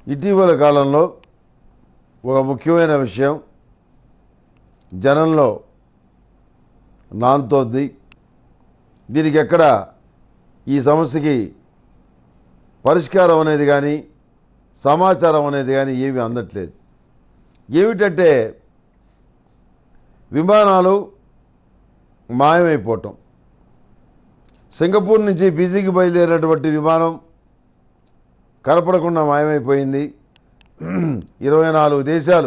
ఇటీవల కాలంలో ఒక ముఖ్యమైన విషయం జనంలో నాంతోంది దీనికి ఎక్కడ ఈ సమస్యకి పరిష్కారం అనేది కానీ సమాచారం అనేది కానీ ఏమీ అందట్లేదు ఏమిటంటే విమానాలు మాయమైపోవటం సింగపూర్ నుంచి బీజీకి బయలుదేరినటువంటి విమానం కనపడకుండా మాయమైపోయింది ఇరవై నాలుగు దేశాలు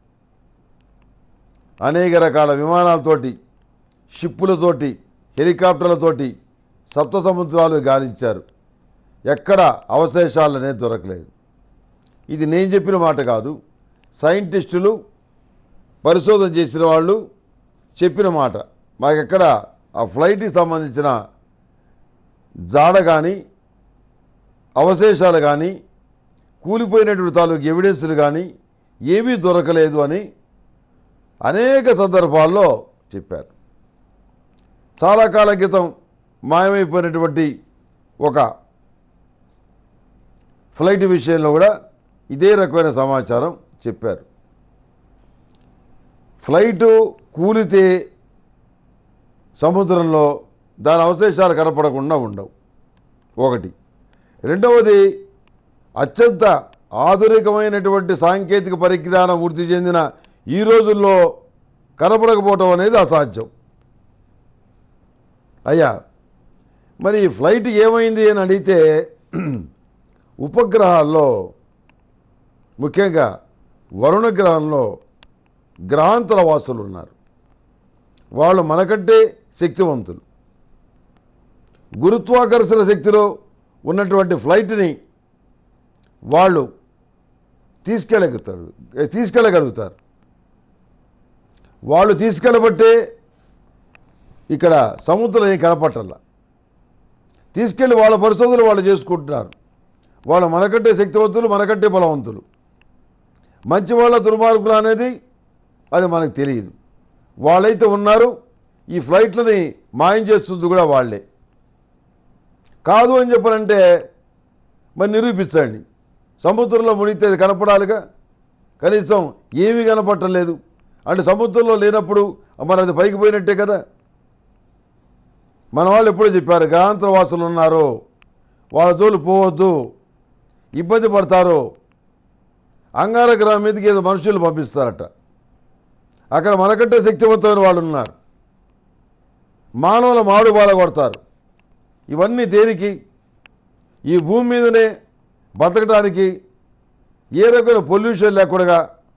అనేక రకాల విమానాలతోటి షిప్పులతోటి హెలికాప్టర్లతోటి సప్త సముద్రాలు గాలించారు ఎక్కడ అవశేషాలు అనేది దొరకలేదు ఇది నేను చెప్పిన మాట కాదు సైంటిస్టులు పరిశోధన చేసిన వాళ్ళు చెప్పిన మాట మాకెక్కడ ఆ ఫ్లైట్కి సంబంధించిన జాడ కానీ అవశేషాలు కానీ కూలిపోయినటువంటి తాలూకు ఎవిడెన్సులు కానీ ఏమీ దొరకలేదు అని అనేక సందర్భాల్లో చెప్పారు చాలా కాలం క్రితం మాయమైపోయినటువంటి ఒక ఫ్లైట్ విషయంలో కూడా ఇదే రకమైన సమాచారం చెప్పారు ఫ్లైటు కూలితే సముద్రంలో దాని అవశేషాలు కనపడకుండా ఉండవు ఒకటి రెండవది అత్యంత ఆధునికమైనటువంటి సాంకేతిక పరిజ్ఞానం వృద్ధి చెందిన ఈ రోజుల్లో కనపడకపోవటం అనేది అసాధ్యం అయ్యా మరి ఈ ఫ్లైట్ ఏమైంది అని అడిగితే ఉపగ్రహాల్లో ముఖ్యంగా వరుణ గ్రహంలో గ్రహాంతర వాసులు ఉన్నారు వాళ్ళు మనకంటే శక్తివంతులు గురుత్వాకర్షణ శక్తిలో ఉన్నటువంటి ఫ్లైట్ని వాళ్ళు తీసుకెళ్ళగలుగుతారు తీసుకెళ్ళగలుగుతారు వాళ్ళు తీసుకెళ్ళబట్టే ఇక్కడ సముద్రం ఏం కనపట్టాల తీసుకెళ్ళి వాళ్ళ పరిశోధనలు వాళ్ళు చేసుకుంటున్నారు వాళ్ళు మనకంటే శక్తివంతులు మనకంటే బలవంతులు మంచి వాళ్ళ దుర్మార్గులు అనేది అది మనకు తెలియదు వాళ్ళైతే ఉన్నారు ఈ ఫ్లైట్లని మాయం చేస్తుంది కూడా వాళ్ళే కాదు అని చెప్పనంటే మరి నిరూపించండి సముద్రంలో మునిగితే అది కనపడాలిగా కనీసం ఏమీ కనపట్టలేదు అంటే సముద్రంలో లేనప్పుడు మరి అది పైకి పోయినట్టే కదా మన వాళ్ళు ఎప్పుడో చెప్పారు గ్రహాంతర వాసులు ఉన్నారు వాళ్ళ జోలు పోవద్దు ఇబ్బంది పడతారు అంగార గ్రహం మీదకి ఏదో మనుషులు పంపిస్తారట అక్కడ మనకంటే శక్తివంతమైన వాళ్ళు ఉన్నారు మానవుల మాడు బాల కొడతారు ఇవన్నీ దేనికి ఈ భూమి మీదనే బతకడానికి ఏ రకమైన పొల్యూషన్ లేకుండా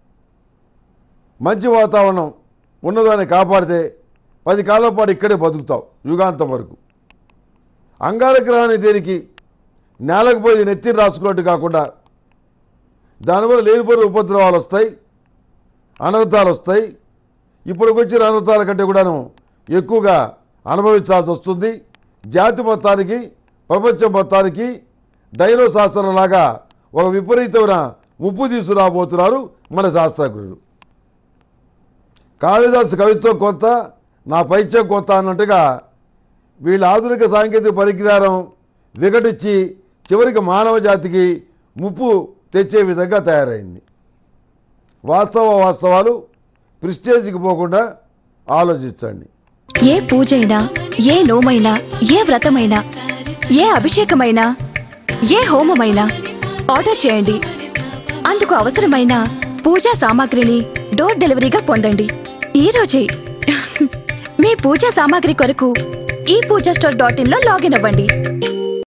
మంచి వాతావరణం ఉన్నదాన్ని కాపాడితే పది కాలం పాటు ఇక్కడే బతుకుతావు యుగాంతం వరకు అంగారగ్రహాన్ని దేనికి నేలకు పోయి నెత్తిని రాసుకున్నట్టు కాకుండా దానివల్ల లేనిపోయిన ఉపద్రవాలు వస్తాయి అనర్థాలు వస్తాయి ఇప్పుడు వచ్చిన అనర్థాల కంటే కూడాను ఎక్కువగా అనుభవించాల్సి వస్తుంది జాతి మొత్తానికి ప్రపంచం మొత్తానికి డైనో శాస్త్రంలాగా ఒక విపరీతమైన ముప్పు తీసుకురాబోతున్నారు మన శాస్త్రజ్ఞులు కాళిదాసు కవిత్వం కొంత నా పైత్యం కొంత అన్నట్టుగా వీళ్ళ ఆధునిక సాంకేతిక పరిజ్ఞానం విఘటించి చివరికి మానవ జాతికి ముప్పు తెచ్చే విధంగా తయారైంది వాస్తవ వాస్తవాలు ప్రిస్టేజ్కి పోకుండా ఆలోచించండి ఏ పూజైనా ఏ నోమైనా ఏ వ్రతమైనా ఏ అభిషేకమైనా ఏ హోమమైనా ఆర్డర్ చేయండి అందుకు అవసరమైన పూజా సామాగ్రిని డోర్ డెలివరీగా పొందండి ఈ రోజే మీ పూజా సామాగ్రి కొరకు ఈ పూజా స్టోర్ డాట్ ఇన్ లో లాగిన్ అవ్వండి